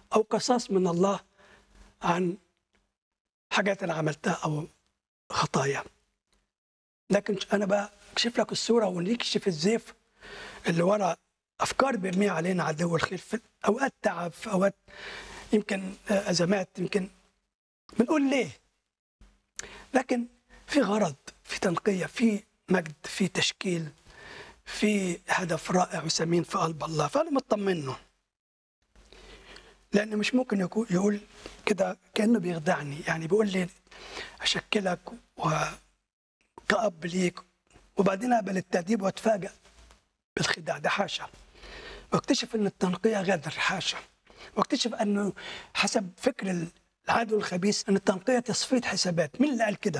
او قصاص من الله عن حاجات انا عملتها او خطايا لكن انا بقى اكشف لك الصوره ونكشف الزيف اللي ورا افكار بيرميها علينا عدو الخير في اوقات تعب في اوقات يمكن ازمات يمكن بنقول ليه لكن في غرض في تنقيه في مجد في تشكيل في هدف رائع وثمين في قلب الله فانا مطمن له لان مش ممكن يقول يقول كده كانه بيخدعني يعني بيقول لي اشكلك وكأب ليك وبعدين اقبل التأديب واتفاجئ بالخداع ده حاشا واكتشف ان التنقيه غدر حاشا واكتشف انه حسب فكر العدو الخبيث ان التنقيه تصفيه حسابات مين اللي قال كده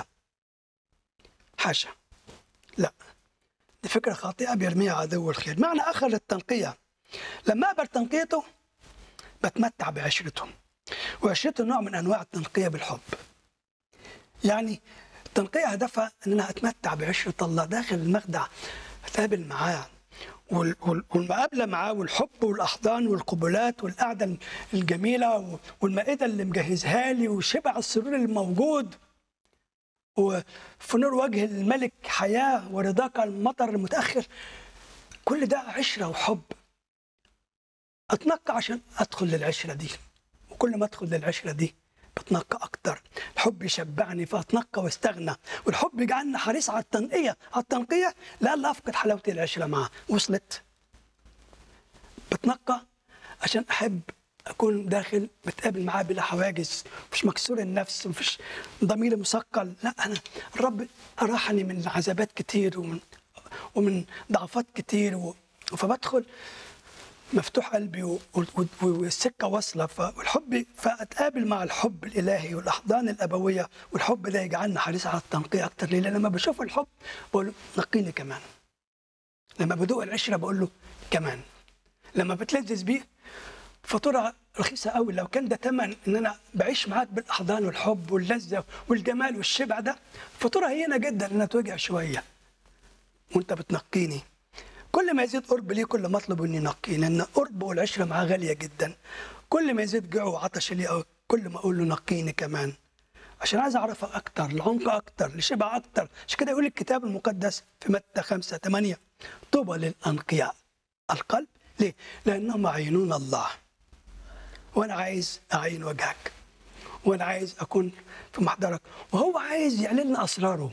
حاشا لا دي فكره خاطئه بيرميها عدو الخير معنى اخر للتنقيه لما اقبل تنقيته بتمتع بعشرته وعشرته نوع من انواع التنقيه بالحب يعني التنقيه هدفها ان انا اتمتع بعشره الله داخل المخدع اتقابل معاه والمقابله معاه والحب والاحضان والقبلات والقعده الجميله والمائده اللي مجهزها لي وشبع السرور الموجود وفي نور وجه الملك حياه ورضاك المطر المتاخر كل ده عشره وحب اتنقى عشان ادخل للعشره دي وكل ما ادخل للعشره دي بتنقى اكتر الحب يشبعني فاتنقى واستغنى والحب يجعلني حريص على التنقيه على التنقيه لألا افقد حلاوه العشره معاه وصلت بتنقى عشان احب اكون داخل بتقابل معاه بلا حواجز مش مكسور النفس مفيش ضميري مثقل لا انا الرب اراحني من عذابات كتير ومن ومن ضعفات كتير فبدخل مفتوح قلبي والسكه واصله والحب فاتقابل مع الحب الالهي والاحضان الابويه والحب ده يجعلنا حريص على التنقيه اكتر ليه؟ لما بشوف الحب بقول له نقيني كمان لما بدوق العشره بقول له كمان لما بتلذذ بيه فاتوره رخيصه قوي لو كان ده ثمن ان انا بعيش معاك بالاحضان والحب واللذه والجمال والشبع ده فاتوره هينه جدا ان اتوجع شويه وانت بتنقيني كل ما يزيد قرب ليه كل ما اطلب اني نقي لان قرب والعشره معاه غاليه جدا كل ما يزيد جوع وعطش ليه كل ما اقول له نقيني كمان عشان عايز اعرفك اكتر لعمق اكتر لشبع اكتر عشان كده يقول الكتاب المقدس في متى 5 8 طوبى للانقياء القلب ليه؟ لانهم عينون الله وانا عايز اعين وجهك وانا عايز اكون في محضرك وهو عايز يعلن لنا اسراره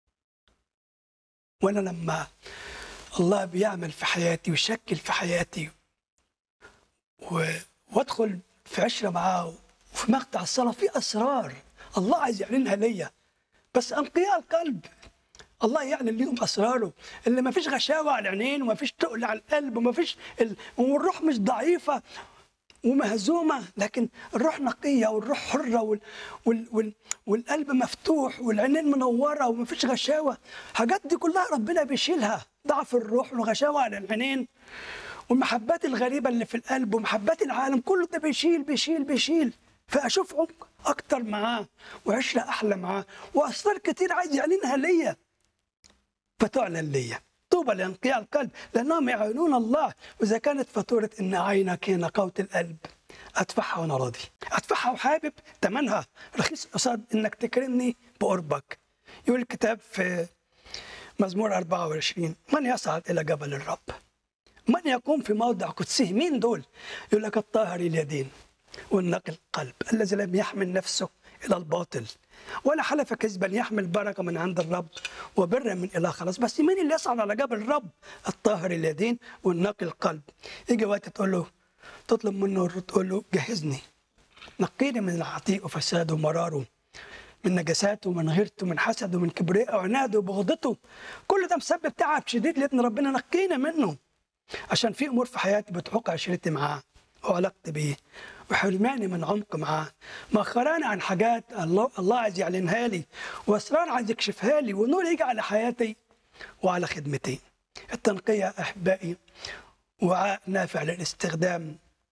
وانا لما الله بيعمل في حياتي ويشكل في حياتي و... وادخل في عشره معاه وفي مقطع الصلاه في اسرار الله عايز يعلنها ليا بس انقياء القلب الله يعلن ليهم اسراره اللي ما فيش غشاوه على العينين وما فيش تقل على القلب وما فيش ال... والروح مش ضعيفه ومهزومه لكن الروح نقيه والروح حره وال... وال... وال... والقلب مفتوح والعينين منوره وما فيش غشاوه الحاجات دي كلها ربنا بيشيلها ضعف الروح والغشاوه على العينين والمحبات الغريبه اللي في القلب ومحبات العالم كله ده بيشيل بيشيل بيشيل فاشوف عمق اكتر معاه وعشره احلى معاه واسرار كتير عايز يعلنها ليا فتعلن ليا طوبى لانقياء القلب لانهم يعينون الله واذا كانت فاتوره ان عينك هي نقاوه القلب ادفعها وانا راضي ادفعها وحابب ثمنها رخيص قصاد انك تكرمني بقربك يقول الكتاب في مزمور 24 من يصعد الى جبل الرب من يقوم في موضع قدسه مين دول يقول لك الطاهر اليدين والنقي القلب الذي لم يحمل نفسه الى الباطل ولا حلف كذبا يحمل بركه من عند الرب وبر من اله خلاص بس مين اللي يصعد على جبل الرب الطاهر اليدين والنقي القلب يجي وقت تقول له تطلب منه تقول له جهزني نقيني من العتيق وفساده ومراره من نجاساته ومن غيرته ومن حسده ومن كبريائه وعناده وبغضته كل ده مسبب تعب شديد لان ربنا نقينا منه عشان في امور في حياتي بتعوق عشرتي معاه وعلاقتي بيه وحرماني من عمق معاه مأخراني عن حاجات الله الله عايز يعلنها لي واسرار عايز يكشفها لي ونور يجي على حياتي وعلى خدمتي التنقيه احبائي وعاء نافع للاستخدام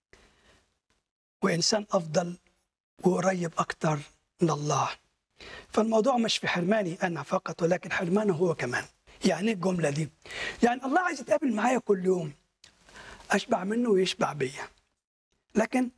وانسان افضل وقريب اكتر من الله فالموضوع مش في حرماني انا فقط ولكن حرمانه هو كمان يعني الجمله دي يعني الله عايز يتقابل معايا كل يوم اشبع منه ويشبع بيا لكن